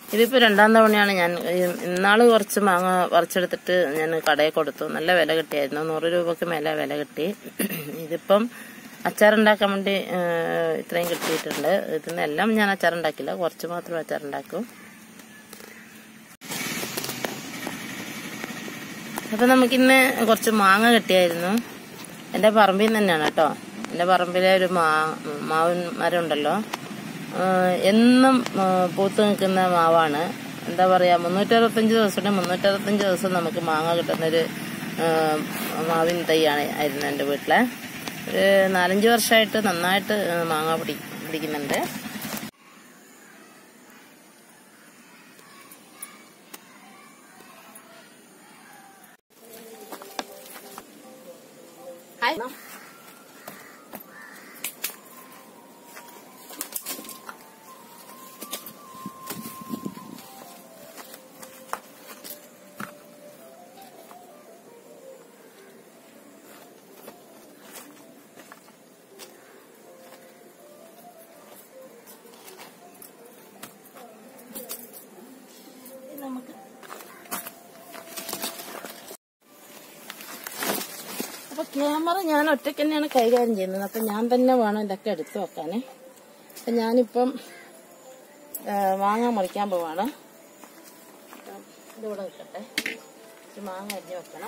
ഇതിപ്പോ രണ്ടാം തവണയാണ് ഞാൻ ഈ- ഇന്നാള് കുറച്ച് മാങ്ങ പറിച്ചെടുത്തിട്ട് ഞാൻ കടയിൽ കൊടുത്തു നല്ല വില കിട്ടിയായിരുന്നു നൂറ് രൂപക്ക് മേലെ വില കിട്ടി ഇതിപ്പം അച്ചാറുണ്ടാക്കാൻ വേണ്ടി ആ, ഇത്രയും കിട്ടിയിട്ടുണ്ട് ഇതിനെല്ലാം ഞാൻ അച്ചാറുണ്ടാക്കില്ല കുറച്ച് മാത്രം അച്ചാറുണ്ടാക്കും അപ്പൊ നമുക്കിന്ന് കുറച്ച് മാങ്ങ കിട്ടിയായിരുന്നു എന്റെ പറമ്പിൽ നിന്ന് തന്നെയാണ് കേട്ടോ എന്റെ പറമ്പിലെ ഒരു മാ മാവിൻ മരം ഉണ്ടല്ലോ ആ, എന്നും ആ, പൂത്ത് നിൽക്കുന്ന മാവാണ് എന്താ പറയാ മുന്നൂറ്ററുപത്തഞ്ച് ദിവസം മുന്നൂറ്ററുപത്തഞ്ച് ദിവസം നമുക്ക് മാങ്ങ കിട്ടുന്നൊരു ആ, മാവിൻ തൈയാണ് ആയിരുന്നു എൻ്റെ വീട്ടിലെ ഒരു നാലഞ്ച് വർഷമായിട്ട് നന്നായിട്ട് ആ, മാങ്ങ പിടി പിടിക്കുന്നുണ്ട് ഹായ് നമുക്ക് അപ്പൊ ക്യാമറ ഞാൻ ഒറ്റയ്ക്ക് തന്നെയാണ് കൈകാര്യം ചെയ്യുന്നത് അപ്പൊ ഞാൻ തന്നെ വേണം ഇതൊക്കെ എടുത്തു വെക്കാനേ അപ്പൊ ഞാനിപ്പം ആ, മാങ്ങ മുറിക്കാൻ പോവാണ് അപ്പം ഇതിവിടെ നിൽക്കട്ടെ ഒരു മാങ്ങ അരിഞ്ഞ് വെക്കണം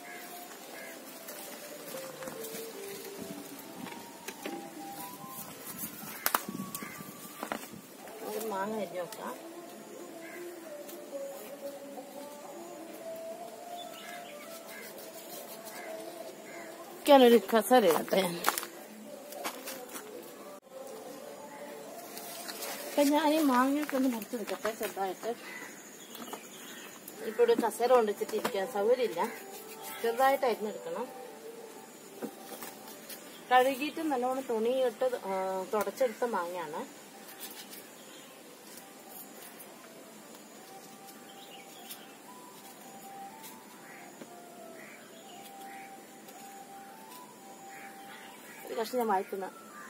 ഒരു മാങ്ങ അരിഞ്ഞ് വെക്കാം ഒരു കസര ഇടട്ടെ അപ്പൊ ഞാൻ ഈ മാങ്ങയൊക്കെ ഒന്ന് മുറിച്ചെടുക്കട്ടെ ചെറുതായിട്ട് ഇപ്പൊ ഒരു കസര കൊണ്ടുവച്ചിട്ട് ഇരിക്കാൻ സൗകര്യമില്ല ചെറുതായിട്ട് അരിഞ്ഞെടുക്കണം കഴുകിയിട്ട് നല്ലോണം തുണിയിട്ട് ആ, തുടച്ചെടുത്ത മാങ്ങയാണ് ഒരു കഷ്ണം ഞാൻ വായിക്കുന്ന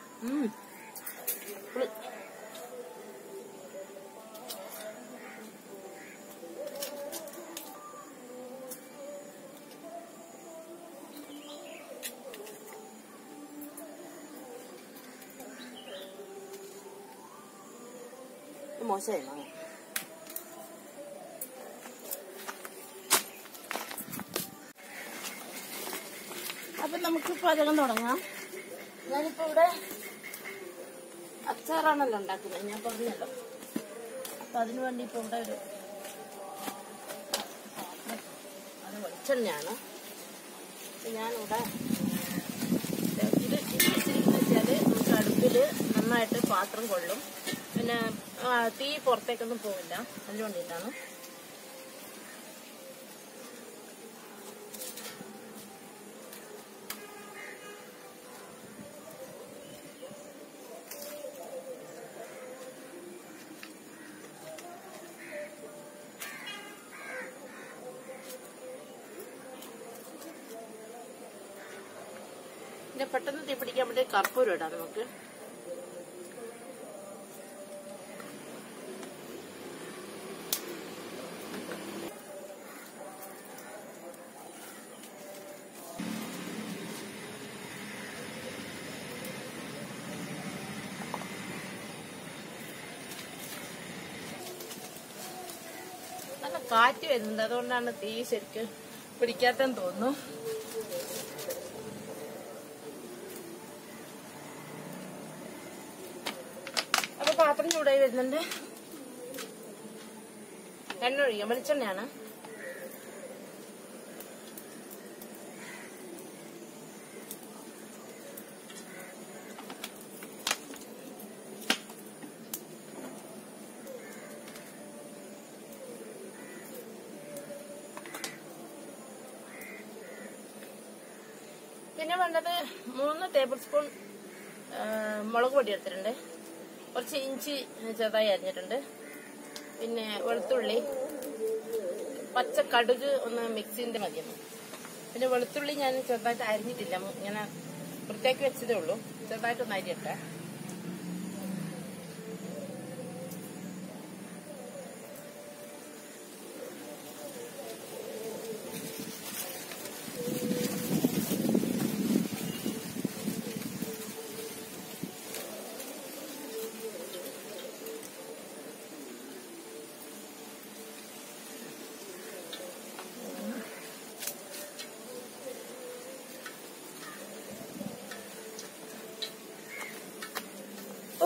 മോശമായി മാങ്ങ അപ്പൊ നമുക്ക് പാചകം തുടങ്ങാം ഞാനിപ്പോ ഇവിടെ അച്ചാറാണല്ലോ ഉണ്ടാക്കുന്നത് ഞാൻ പറഞ്ഞല്ലോ അപ്പൊ അതിനു വേണ്ടി ഇപ്പൊ ഇവിടെ ഒരു അത് വെളിച്ചെണ്ണയാണ് അപ്പൊ ഞാനിവിടെ ഇത് വെച്ചാല് നമുക്ക് അടുപ്പില് നന്നായിട്ട് പാത്രം കൊള്ളും പിന്നെ ആ, തീ പുറത്തേക്കൊന്നും പോവില്ല അതിന് വേണ്ടിയിട്ടാണ് പിന്നെ പെട്ടെന്ന് തീ പിടിക്കാൻ വേണ്ടി കർപ്പൂരം ഇടാം നമുക്ക് നല്ല കാറ്റ് വരുന്നുണ്ട് അതുകൊണ്ടാണ് തീ ശരിക്ക് പിടിക്കാത്തെന്ന് തോന്നുന്നു അപ്പൊ പാത്രം ചൂടായി വരുന്നുണ്ട് എണ്ണ ഒഴിക്കാം വെളിച്ചെണ്ണയാണ് പിന്നെ വേണ്ടത് മൂന്ന് ടേബിൾ സ്പൂൺ ആ, മുളക് പൊടി എടുത്തിട്ടുണ്ട് കുറച്ച് ഇഞ്ചി ചെറുതായി അരിഞ്ഞിട്ടുണ്ട് പിന്നെ വെളുത്തുള്ളി പച്ച കടുക് ഒന്ന് മിക്സിന്റെ മതിയെന്ന് പിന്നെ വെളുത്തുള്ളി ഞാൻ ചെറുതായിട്ട് അരിഞ്ഞിട്ടില്ല ഇങ്ങനെ വൃത്തിയാക്കി വെച്ചതേ ഉള്ളൂ ചെറുതായിട്ടൊന്ന് അരിയട്ടെ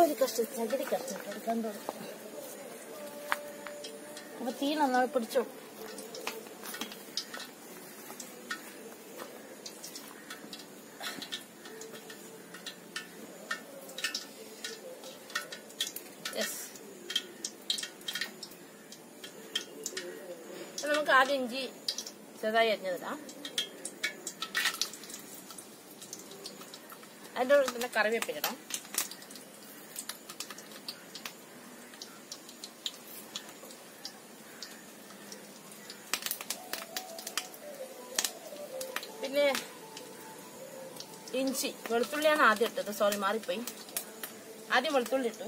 ഒരു കഷ്ണം ചകിരി കഷ്ടിട്ട് എടുക്കാൻ തുടങ്ങി അപ്പൊ തീ നന്നായി പിടിച്ചോ യെസ് നമുക്ക് ആദ്യം ഇഞ്ചി ചെറുതായി അരിഞ്ഞതിടാം അതിൻ്റെ കൂടെ തന്നെ കറിവേപ്പിലിടാം പിന്നെ ഇഞ്ചി വെളുത്തുള്ളിയാണ് ആദ്യം ഇട്ടത് സോറി മാറിപ്പോയി ആദ്യം വെളുത്തുള്ളി ഇട്ടു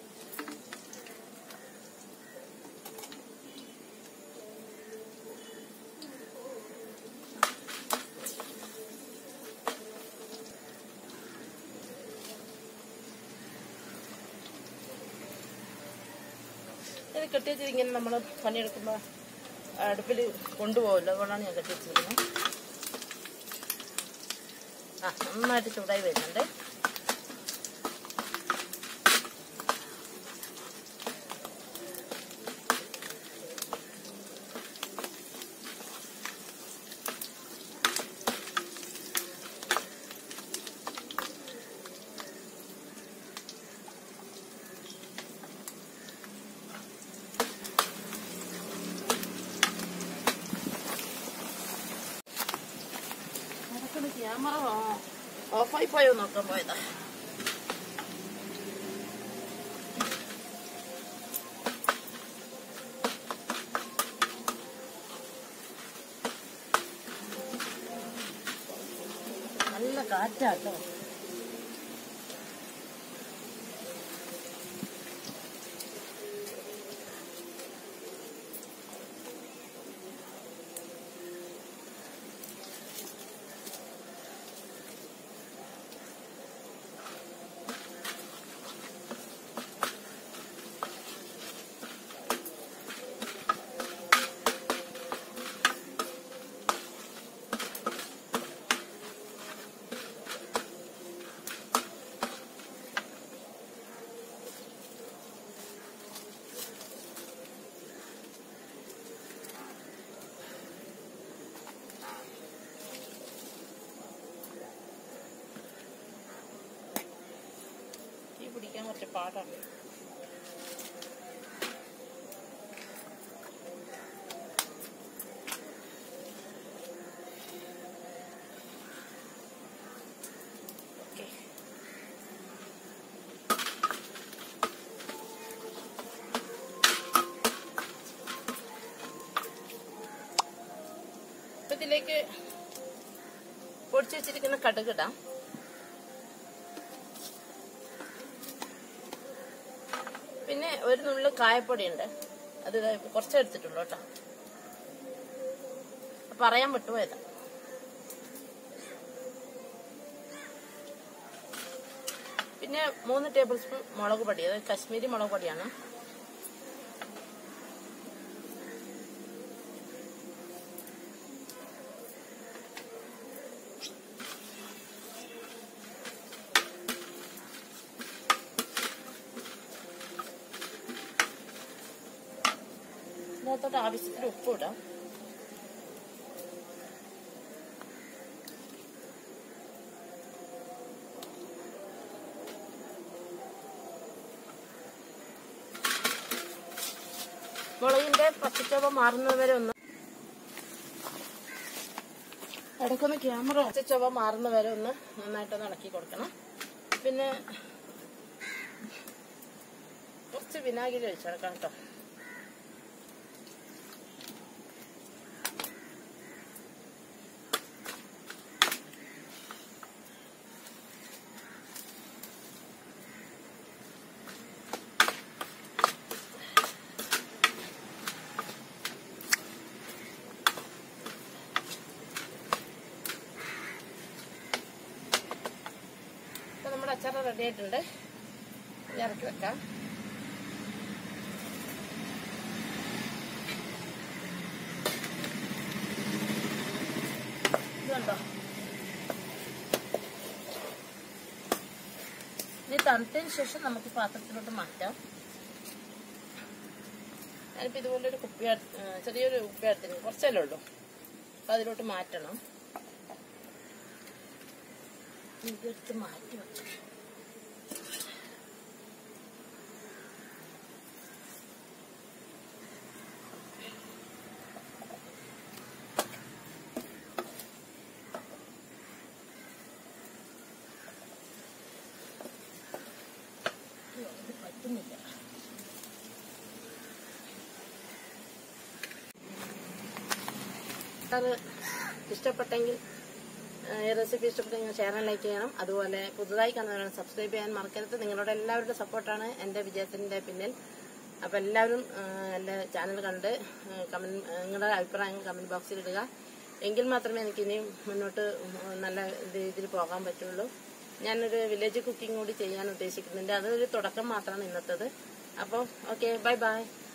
ഇത് കെട്ടി വെച്ചിട്ട് ഇങ്ങനെ നമ്മൾ പണിയെടുക്കുമ്പോൾ അടുപ്പിൽ കൊണ്ടുപോകല്ലോ അതുകൊണ്ടാണ് ഞാൻ കെട്ടി വെച്ചിരിക്കുന്നത് ആ നന്നായിട്ട് ചൂടായി വരുന്നുണ്ട് നടക്കുന്ന ക്യാമറ ഓഫായി പോയോ നോക്കാൻ പോയതാ നല്ല കാറ്റാട്ടോ തീ പിടിക്കാൻ കുറച്ച് പാടാണ് ഓക്കെ ഇപ്പൊ ഇതിലേക്ക് പൊടിച്ചു വെച്ചിരിക്കുന്ന കടുക് ഇടാം പിന്നെ ഒരു നുള്ളു കായപ്പൊടി ഉണ്ട് അത് ദാ ഇപ്പൊ കുറച്ച് എടുത്തിട്ടുള്ളൂ കേട്ടോ പറയാൻ വിട്ടുപോയതാ പിന്നെ മൂന്ന് ടേബിൾ സ്പൂൺ മുളക് പൊടി അതായത് കശ്മീരി മുളക് പൊടിയാണ് ഇതിനകത്തോട്ട് ആവശ്യത്തിന് ഉപ്പ് ഇടാം മുളകിന്റെ പച്ചച്ചോവ മാറുന്നത് വരെ ഒന്ന് ഇടയ്ക്കൊന്ന് ക്യാമറ പച്ചച്ചോവ മാറുന്ന വരെ ഒന്ന് നന്നായിട്ടൊന്ന് ഇളക്കി കൊടുക്കണം പിന്നെ കുറച്ച് വിനാഗിരി ഒഴിച്ചെടുക്കാം കേട്ടോ ഇപ്പൊ നമ്മുടെ അച്ചാർ റെഡി ആയിട്ടുണ്ട് ഇനി ഇറക്കി വെക്കാം ഇത് കണ്ടോ ഇനി തണുത്തതിന് ശേഷം നമുക്ക് പാത്രത്തിലോട്ട് മാറ്റാം ഞാനിപ്പോ ഇതുപോലെ ഒരു കുപ്പി എടുത്ത്- ആ, ചെറിയൊരു കുപ്പി എടുത്തിന് കുറച്ചല്ലേ ഉള്ളൂ അപ്പൊ അതിലോട്ട് മാറ്റണം ഇതെടുത്ത് മാറ്റി വെച്ചു ഇത് പറ്റുന്നില്ല അത് ഇഷ്ടപ്പെട്ടെങ്കിൽ ആ, ഈ റെസിപ്പി ഇഷ്ടപ്പെട്ടെങ്കിൽ ചാനൽ ലൈക്ക് ചെയ്യണം അതുപോലെ പുതുതായി കാണുന്നവരാണ് സബ്സ്ക്രൈബ് ചെയ്യാൻ മറക്കരുത് നിങ്ങളുടെ എല്ലാവരുടെ സപ്പോർട്ടാണ് എൻ്റെ വിജയത്തിന്റെ പിന്നിൽ അപ്പം എല്ലാവരും ആ, എൻ്റെ ചാനൽ കണ്ട് കമന്റ് നിങ്ങളുടെ അഭിപ്രായങ്ങൾ കമന്റ് ബോക്സിൽ ഇടുക എങ്കിൽ മാത്രമേ എനിക്ക് ഇനിയും മുന്നോട്ട് നല്ല രീതിയിൽ പോകാൻ പറ്റുള്ളൂ ഞാനൊരു വില്ലേജ് കുക്കിംഗ് കൂടി ചെയ്യാൻ ഉദ്ദേശിക്കുന്നുണ്ട് അതൊരു തുടക്കം മാത്രമാണ് ഇന്നത്തേത് അപ്പോൾ ഓക്കെ ബൈ ബൈ